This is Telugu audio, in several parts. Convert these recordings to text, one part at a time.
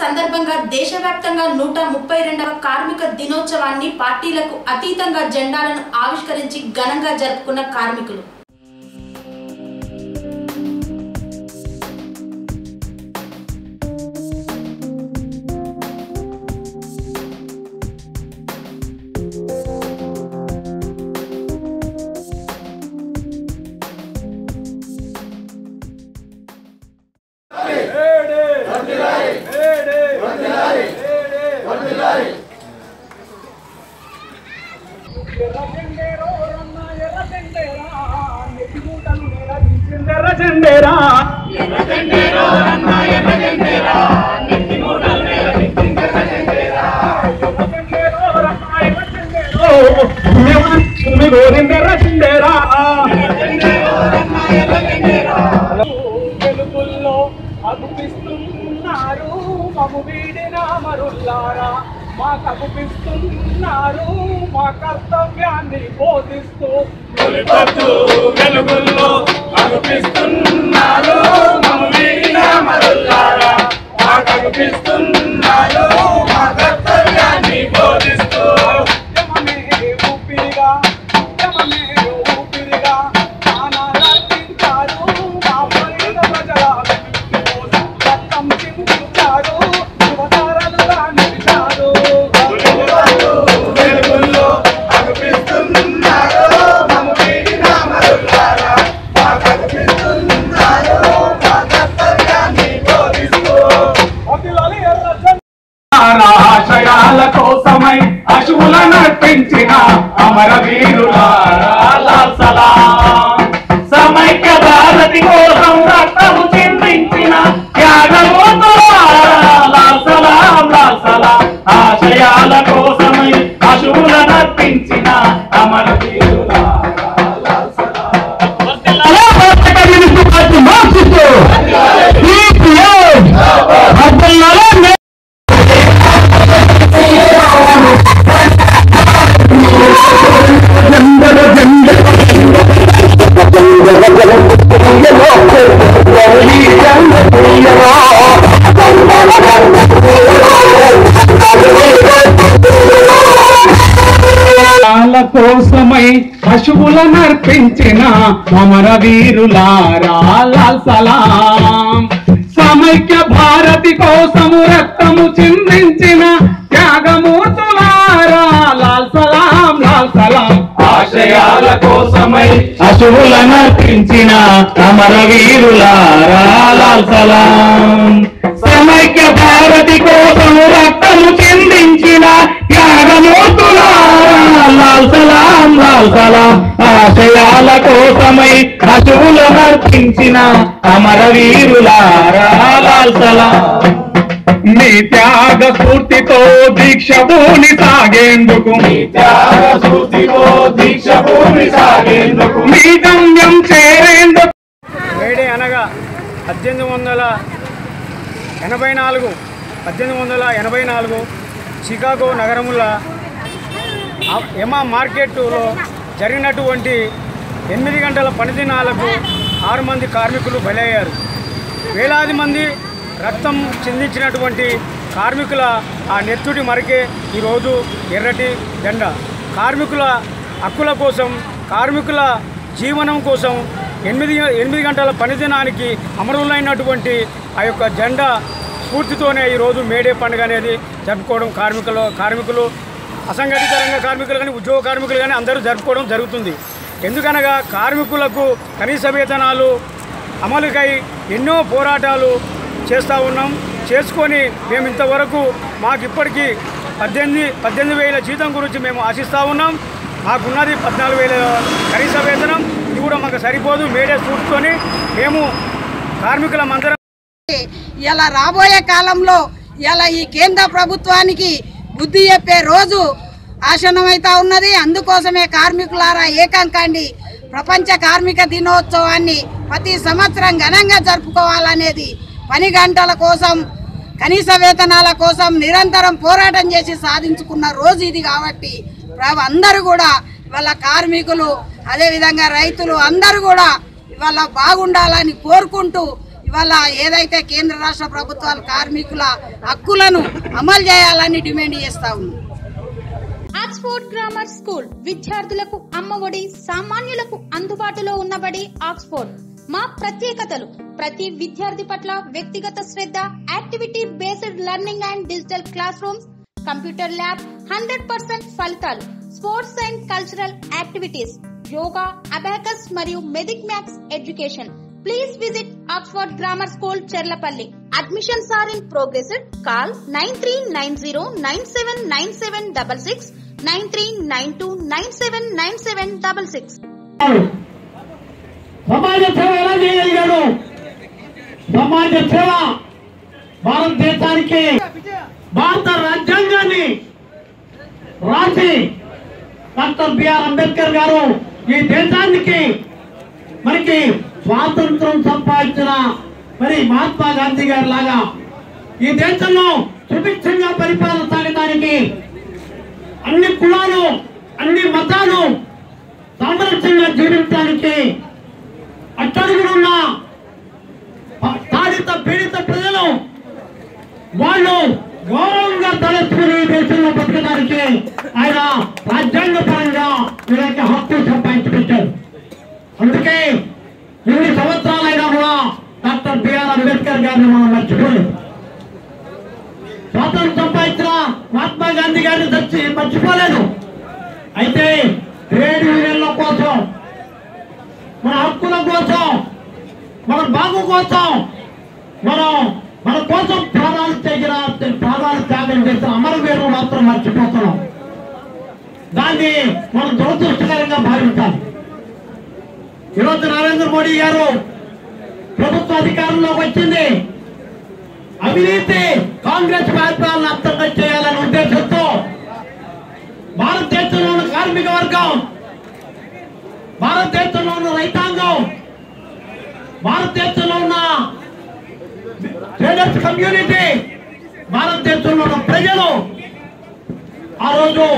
సందర్భంగా దేశవ్యాప్తంగా నూట ముప్పై రెండవ కార్మిక దినోత్సవాన్ని పార్టీలకు అతీతంగా జెండాలను ఆవిష్కరించి ఘనంగా జరుపుకున్న కార్మికులు ఎర్ర జెండేరా భూమి గోరిందెర్ర జెండేరా వెలుగుల్లో అగుపిస్తున్నారు మము వీడిన మరుల్లారా మా కగుపిస్తున్నారు మా కర్తవ్యాన్ని బోధిస్తూ పొద్దు వెలుగుల్లో అగుపిస్తున్నారు మమ్మ వీడిన మరుల్లారా మా కనిపిస్తున్నారు మా కర్తవ్యాన్ని బోధిస్తూ ఉద్యమమే ఊపిరిగా ఉద్యమమే ఊపిరిగా ప్రాణాలర్పించారు మా పైన ప్రజల విముక్తి కోసం రక్తం చిందించారు యువతరాలుగా నిలిచారు వెలుగుల్లో అగుపిస్తున్నారు మమ్మ వీడిన మరుల్లారా మా కనిపిస్తున్నారు మా కర్తవ్యాన్ని బోధిస్తూ అఖిలాలి ఎర్ర జెండా ఆశయాల కోసమై అశువుల నర్పించిన అమర వీరులారా లాల్ సలాం సమైక్య భారతి కోసం రక్తము చిందించిన త్యాగమూర్తులారా లాల్ సలాం లాల్ సలాం ఆశయాల కోసమై అశువుల నర్పించిన అమర వీరులారా లాల్ సలాం వాళ్ళ కోసమై పశువుల నర్పించిన అమర వీరులారా లాల్ సలాం సమైక్య భారతి కోసము రక్తము చిందించిన త్యాగమూర్తులారా లాల్ సలాం లాల్ సలాం ఆశయాల కోసమై అశువుల నర్పించిన అమర వీరులారా లాల్ సలాం సమైక్య భారతి కోసం రక్తము చిందించిన త్యాగమూర్తులారా లాల్ సలాం లాల్ సలాం ఆశయాల కోసమై అశువుల నర్పించిన అమర వీరులారా లాల్ సలాం నీ త్యాగ స్ఫూర్తితో దీక్ష భూమి సాగేందుకు సూతిలో దీక్ష భూమి సాగేందుకు మీ గమ్యం చేరేందుకు మేడే అనగా పద్దెనిమిది వందల ఎనభై నాలుగు పద్దెనిమిది వందల ఎనభై నాలుగు చికాగో నగరముల ఆ- ఎమా మార్కెట్లో జరిగినటువంటి ఎనిమిది గంటల పనిదినాలకు ఆరు మంది కార్మికులు బలయ్యారు వేలాది మంది రక్తం చిందించినటువంటి కార్మికుల ఆ నెత్తుటి మరికే ఈరోజు ఎర్రటి జెండ కార్మికుల హక్కుల కోసం కార్మికుల జీవనం కోసం ఎనిమిది ఎనిమిది గంటల పనిదినానికి అమరులైనటువంటి ఆ యొక్క జెండా స్ఫూర్తితోనే ఈరోజు మేడే పండుగ అనేది జరుపుకోవడం కార్మికులు కార్మికులు అసంఘటిత రంగ కార్మికులు కానీ ఉద్యోగ కార్మికులు కానీ అందరూ జరుపుకోవడం జరుగుతుంది ఎందుకనగా కార్మికులకు కనీస వేతనాలు అమలుకై ఎన్నో పోరాటాలు చేస్తూ ఉన్నాం చేసుకొని మేము ఇంతవరకు మాకు ఇప్పటికీ పద్దెనిమిది పద్దెనిమిది వేల జీతం గురించి మేము ఆశిస్తూ ఉన్నాం మాకున్నది పద్నాలుగు వేల కనీస వేతనం ఇది కూడా మాకు సరిపోదు మేడే స్ఫూర్తితోని మేము కార్మికులమందరం ఇలా రాబోయే కాలంలో ఇలా ఈ కేంద్ర ప్రభుత్వానికి బుద్ధి చెప్పే రోజు ఆసనమైతా ఉన్నది అందుకోసమే కార్మికులారా ఏకం కండి ప్రపంచ కార్మిక దినోత్సవాన్ని ప్రతి సంవత్సరం ఘనంగా జరుపుకోవాలనేది పని గంటల కోసం కనీస వేతనాల కోసం నిరంతరం పోరాటం చేసి సాధించుకున్న రోజు ఇది కాబట్టి ప్ర- అందరూ కూడా వాళ్ళ కార్మికులు అదేవిధంగా రైతులు అందరూ కూడా ఇవాళ బాగుండాలని కోరుకుంటూ ఇవాళ ఏదైతే కేంద్ర రాష్ట్ర ప్రభుత్వాలు కార్మికుల హక్కులను అమలు చేయాలని డిమాండ్ చేస్తా ఉన్నాం ఆక్స్ఫోర్డ్ గ్రామర్ స్కూల్ విద్యార్థులకు అమ్మఒడి సామాన్యులకు అందుబాటులో ఉన్నబడి ఆక్స్ఫోర్డ్ మా ప్రత్యేకతలు ప్రతి విద్యార్థి పట్ల వ్యక్తిగత శ్రద్ధ activity based learning and digital classrooms computer lab hundred percent ఫలితాలు sports and cultural activities yoga abacus మరియు Vedic maths education please visit Oxford Grammar School Cherlapalli admissions are in progress call nine three nine zero nine seven nine seven double six nine three nine two nine seven nine seven double six సమాజ సేవ ఎలా చేయగలిగాడు సమాజ సేవ భారతదేశానికి భారత రాజ్యాంగాన్ని రాసి డాక్టర్ బిఆర్ అంబేద్కర్ గారు ఈ దేశానికి మనకి స్వాతంత్రం సంపాదించిన మరి మహాత్మా గాంధీ గారి లాగా ఈ దేశంలో సుభిక్షంగా పరిపాలన సాగడానికి అన్ని కులాలు అన్ని మతాలు సామరస్యంగా జీవించడానికి అట్టడుగునున్న తాడిత పీడిత ప్రజలు వాళ్ళు గౌరవంగా తలెత్తుకుని ఈ దేశంలో బతకడానికి ఆయన రాజ్యాంగ పరంగా వీళ్ళకి హక్కు సంపాదించి పెట్టారు అందుకే ఇన్ని సంవత్సరాలైనా కూడా డాక్టర్ బిఆర్ అంబేద్కర్ గారిని మనం మర్చిపోలేదు స్వాతంత్రం సంపాదించిన మహాత్మా గాంధీ గారిని తెచ్చి మర్చిపోలేదు అయితే ట్రేడ్ యూనియన్ల కోసం మన హక్కుల కోసం మన బాగు కోసం మనం మన కోసం ప్రాణాలు తెగిన ప్రాణాలు త్యాగం చేసిన అమరవీరులు మాత్రం మర్చిపోతున్నాం దాన్ని మనం దురదృష్టకరంగా భావించాలి ఈరోజు నరేంద్ర మోడీ గారు ప్రభుత్వ అధికారంలోకి వచ్చింది అవినీతి కాంగ్రెస్ పరిపాలన అంతర్గత చేయాలనే ఉద్దేశంతో భారతదేశంలో ఉన్న కార్మిక వర్గం భారతదేశంలో ఉన్న రైతాంగం భారతదేశంలో ఉన్న ట్రేడర్స్ కమ్యూనిటీ భారతదేశంలో ఉన్న ప్రజలు ఆ రోజు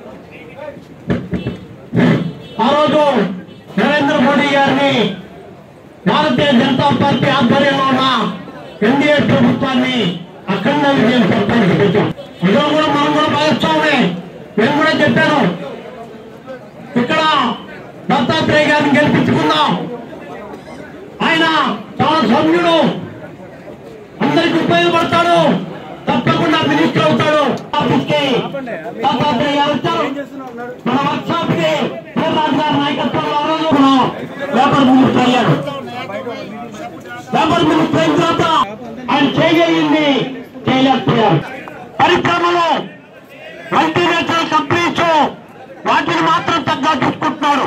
ఆ రోజు నరేంద్ర మోడీ గారిని భారతీయ జనతా పార్టీ ఆధ్వర్యంలో ఉన్న ఎన్డీఏ ప్రభుత్వాన్ని అఖండ విజయం సంపాదించాం అందులో కూడా మనం కూడా భాగస్వామే నేను కూడా చెప్పాను ఇక్కడ దత్తాత్రేయ గారిని గెలిపించుకుందాం ఆయన చాలా సౌమ్యుడు అందరికి ఉపయోగపడతాడు తప్పకుండా మినిస్టర్ అవుతాడు ఆఫీస్కి దత్తాత్రేయ గారు వచ్చారు మన వర్క్షాప్ కి ప్రహ్లాద్ గారి నాయకత్వంలో ఆ రోజు మన లేబర్ మినిస్టర్ అయ్యాడు లేబర్ మినిస్టర్ అయిన తర్వాత ఆయన చేయగలిగింది చేయలేకపోయారు పరిశ్రమలు మల్టీనేషనల్ కంపెనీస్ వాటిని మాత్రం తగ్గ చూసుకుంటున్నాడు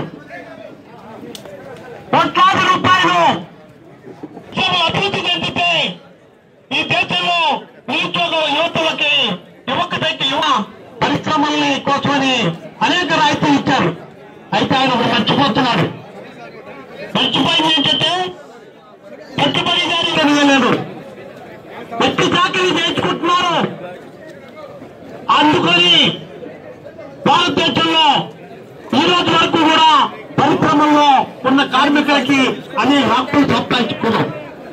కోట్లాది రూపాయలు దేశంలో అభివృద్ధి చెందితే ఈ దేశంలో నిరుద్యోగ యువతులకి యువకులకి యువ పరిశ్రమల్ని కోసమని అనేక రాయితీలు ఇచ్చారు అయితే ఆయన ఒకటి మర్చిపోతున్నాడు మర్చిపోయింది ఏంటంటే పెట్టుబడి గారి వెళ్ళలేదు వ్యక్తి చాకరీ చేయించుకుంటున్నారు అందుకని భారతదేశంలో ఈ రోజు వరకు కూడా పరిశ్రమల్లో ఉన్న కార్మికులకి అనేక హక్కులు సంపాదించుకున్నాం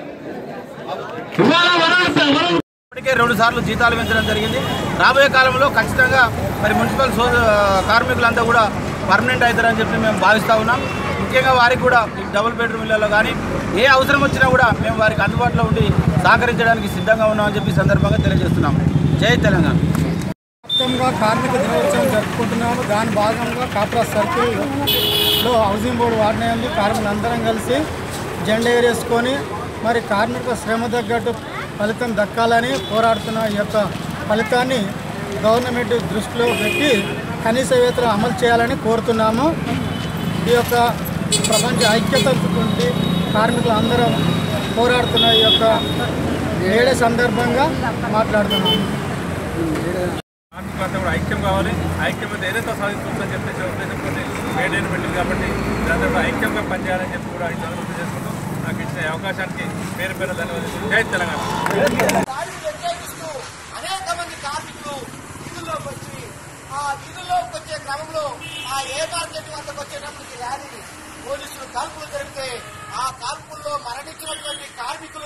ఇవాళ వరాలు వరం ఇప్పటికే రెండు సార్లు జీతాలు పెంచడం జరిగింది రాబోయే కాలంలో ఖచ్చితంగా మరి మున్సిపల్ సో కార్మికులంతా కూడా పర్మనెంట్ అవుతారని చెప్పి మేము భావిస్తా ఉన్నాం ముఖ్యంగా వారికి కూడా ఈ డబుల్ బెడ్రూమ్ ఇళ్లలో కానీ ఏ అవసరం వచ్చినా కూడా మేము వారికి అందుబాటులో ఉండి సహకరించడానికి సిద్ధంగా ఉన్నామని చెప్పి ఈ సందర్భంగా తెలియజేస్తున్నాం జై తెలంగాణ మొత్తంగా కార్మిక దినోత్సవం జరుపుకుంటున్నాము దాని భాగంగా కాట్రా సర్కిల్లో హౌసింగ్ బోర్డు వాడినాయండి కార్మికులందరం కలిసి జెండా ఎగరేసుకొని మరి కార్మిక శ్రమ తగ్గట్టు ఫలితం దక్కాలని పోరాడుతున్న ఈ యొక్క ఫలితాన్ని గవర్నమెంట్ దృష్టిలో పెట్టి కనీస వేతనం అమలు చేయాలని కోరుతున్నాము ఈ యొక్క ప్రపంచ ఐక్యత గురించి కార్మికులు అందరం పోరాడుతున్న ఈ యొక్క మేడే సందర్భంగా మాట్లాడుతున్నాము కార్మికులంతా కూడా ఐక్యం కావాలి ఐక్యత ఏదైతే సాధిస్తుందని చెప్పేసి ఉద్దేశంతో మేడైన పెట్టింది కాబట్టి దాంతో కూడా ఐక్యంగా పనిచేయాలని చెప్పి కూడా ఈ సందర్భంగా చేసుకుంటూ నాకు ఇచ్చిన ఈ అవకాశానికి పేరు పేరు ధన్యవాదాలు జై తెలంగాణ దాడిని వ్యతిరేకిస్తూ అనేక మంది కార్మికులు వీధుల్లోకి వచ్చి ఆ వీధుల్లోకి వచ్చే క్రమంలో ఆ ఏ మార్కెట్ వద్దకు వచ్చేటప్పటికి ర్యాలీని పోలీసులు కాల్పులు జరిగితే ఆ కాల్పుల్లో మరణించినటువంటి కార్మికులు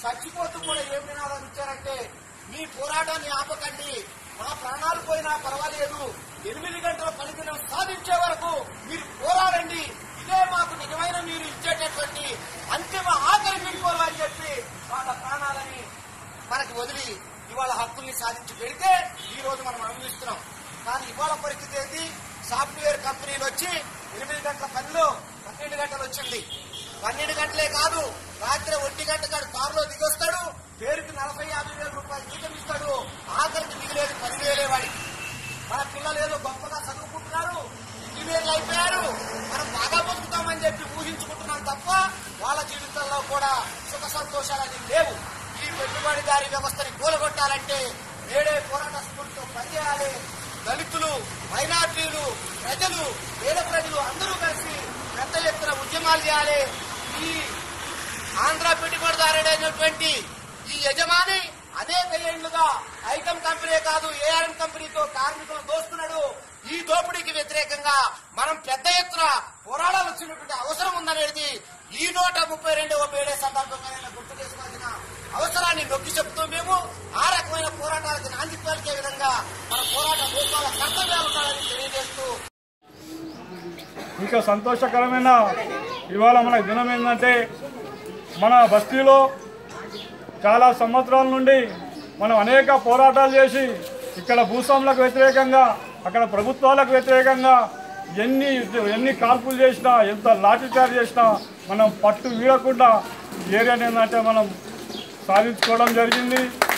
చచ్చిపోతూ కూడా ఏం నినాదం ఇచ్చారంటే మీ పోరాటాన్ని ఆపకండి మా ప్రాణాలు పోయినా పర్వాలేదు ఎనిమిది గంటల పనిదినం సాధించే వరకు మీరు పోరాడండి ఇదే మాకు నిజమైన మీరు ఇచ్చేటటువంటి అంతిమ ఆఖరి మింకోలు అని చెప్పి వాళ్ళ ప్రాణాలని మనకి వదిలి ఇవాళ హక్కుల్ని సాధించి పెడితే ఈ రోజు మనం అనుభవిస్తున్నాం కానీ ఇవాళ పరిస్థితి ఏంటి సాఫ్ట్వేర్ కంపెనీలు వచ్చి ఎనిమిది గంటల పనిలో పన్నెండు గంటలు వచ్చింది పన్నెండు గంటలే కాదు రాత్రి ఒంటి గంట కాడు కారులో దిగొస్తాడు పేరుకి నలభై యాభై వేల రూపాయలు జీతం ఇస్తాడు ఆఖరికి మిగిలేదు పదివేలే వాడికి మన పిల్లలు ఏదో గొప్పగా చదువుకుంటున్నారు ఇంజనీర్లు అయిపోయారు మనం బాగా బతుకుతామని చెప్పి ఊహించుకుంటున్నాం తప్ప వాళ్ళ జీవితంలో కూడా సుఖ సంతోషాలని లేవు ఈ పెట్టుబడిదారీ వ్యవస్థని కూలగొట్టాలంటే నేడే పోరాట స్ఫూర్తితో పనిచేయాలి దళితులు మైనార్టీలు ప్రజలు పేద ప్రజలు అందరూ కలిసి పెద్ద ఎత్తున ఉద్యమాలు చేయాలి ఈ ఆంధ్ర పెట్టుబడిదారుడైనటువంటి ఈ యజమాని అనేక ఏళ్లుగా ఐటమ్ కంపెనీ కాదు ఏఆర్ఎం కంపెనీతో కార్మికులను దోస్తున్నాడు ఈ దోపిడీకి వ్యతిరేకంగా మనం పెద్ద ఎత్తున పోరాడాల్సినటువంటి అవసరం ఉందనేది ఈ నూట ముప్పై రెండవ మేడే సందర్భంగా నేను గుర్తు చేసుకోవాల్సిన అవసరాన్ని నొక్కి చెప్తూ మేము ఆ రకమైన పోరాటాలకు నాంది పలికే విధంగా మన పోరాట రూపాల కర్తవ్యాలు ఉండాలని తెలియజేస్తూ ఇంకా సంతోషకరమైన ఇవాళ మనకు దినం ఏంటంటే మన బస్తీలో చాలా సంవత్సరాల నుండి మనం అనేక పోరాటాలు చేసి ఇక్కడ భూస్వాములకు వ్యతిరేకంగా అక్కడ ప్రభుత్వాలకు వ్యతిరేకంగా ఎన్ని ఎన్ని కాల్పులు చేసినా ఎంత లాఠీచార్జ్ చేసినా మనం పట్టు వీడకుండా ఈ ఏరియాని ఏంటంటే మనం సాధించుకోవడం జరిగింది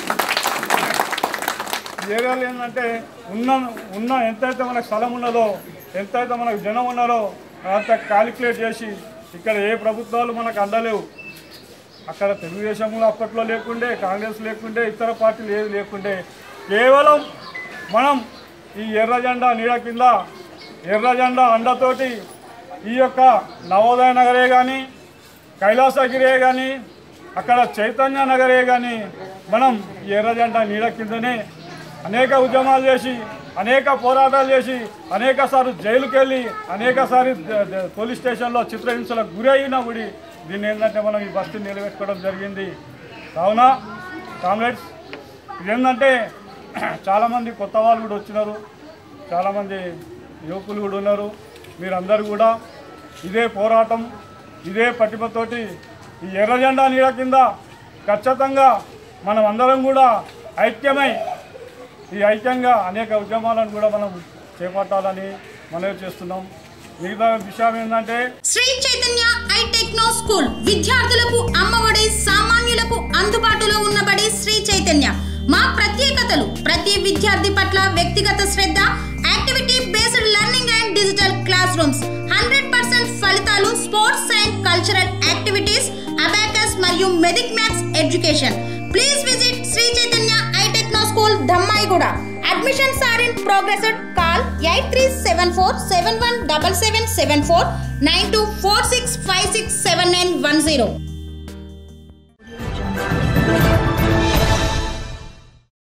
ఈ ఏరియాలో ఏంటంటే ఉన్న ఉన్న ఎంతైతే మనకు స్థలం ఉన్నదో ఎంతైతే మనకు జనం ఉన్నారో అంత క్యాలిక్యులేట్ చేసి ఇక్కడ ఏ ప్రభుత్వాలు మనకు అందలేవు అక్కడ తెలుగుదేశంలో అప్పట్లో లేకుండే కాంగ్రెస్ లేకుండే ఇతర పార్టీలు ఏవి లేకుండే కేవలం మనం ఈ ఎర్ర జెండా నీడ కింద ఎర్ర జెండా అండతోటి ఈ యొక్క నవోదయ నగరే కానీ కైలాసగిరే కానీ అక్కడ చైతన్య నగరే కానీ మనం ఈ ఎర్ర జెండా నీడ కిందనే అనేక ఉద్యమాలు చేసి అనేక పోరాటాలు చేసి అనేక సార్లు జైలుకి వెళ్ళి అనేక సారి ద- ద- పోలీస్ స్టేషన్లో చిత్రహింసలకు గురి అయినా కూడా దీన్ని ఏంటంటే మనం ఈ బస్సుని నిలబెట్టుకోవడం జరిగింది కావున కామ్రేడ్స్ ఇదేంటంటే చాలామంది కొత్త వాళ్ళు కూడా వచ్చినారు చాలామంది యువకులు కూడా ఉన్నారు మీరందరూ కూడా ఇదే పోరాటం ఇదే పట్టిమతోటి ఈ ఎర్ర జెండా నీడ కింద ఖచ్చితంగా మనం అందరం కూడా ఐక్యమై ఈ ఐక్యంగా అనేక ఉద్యమాలను కూడా మనం చేపట్టాలని మనవి చేస్తున్నాం మిగతా విషయం ఏంటంటే Sri Chaitanya I techno school విద్యార్థులకు అమ్మఒడి సామాన్యులకు అందుబాటులో ఉన్నబడి శ్రీ చైతన్య మా ప్రత్యేకతలు ప్రతి విద్యార్థి పట్ల వ్యక్తిగత శ్రద్ధ activity based learning and digital classrooms hundred percent ఫలితాలు sports and cultural activities abacus మరియు Vedic maths education please visit Sri Chaitanya I techno school Dammaiguda admissions are in progress call eight three seven four seven one double seven seven four nine two four six five six seven nine one zero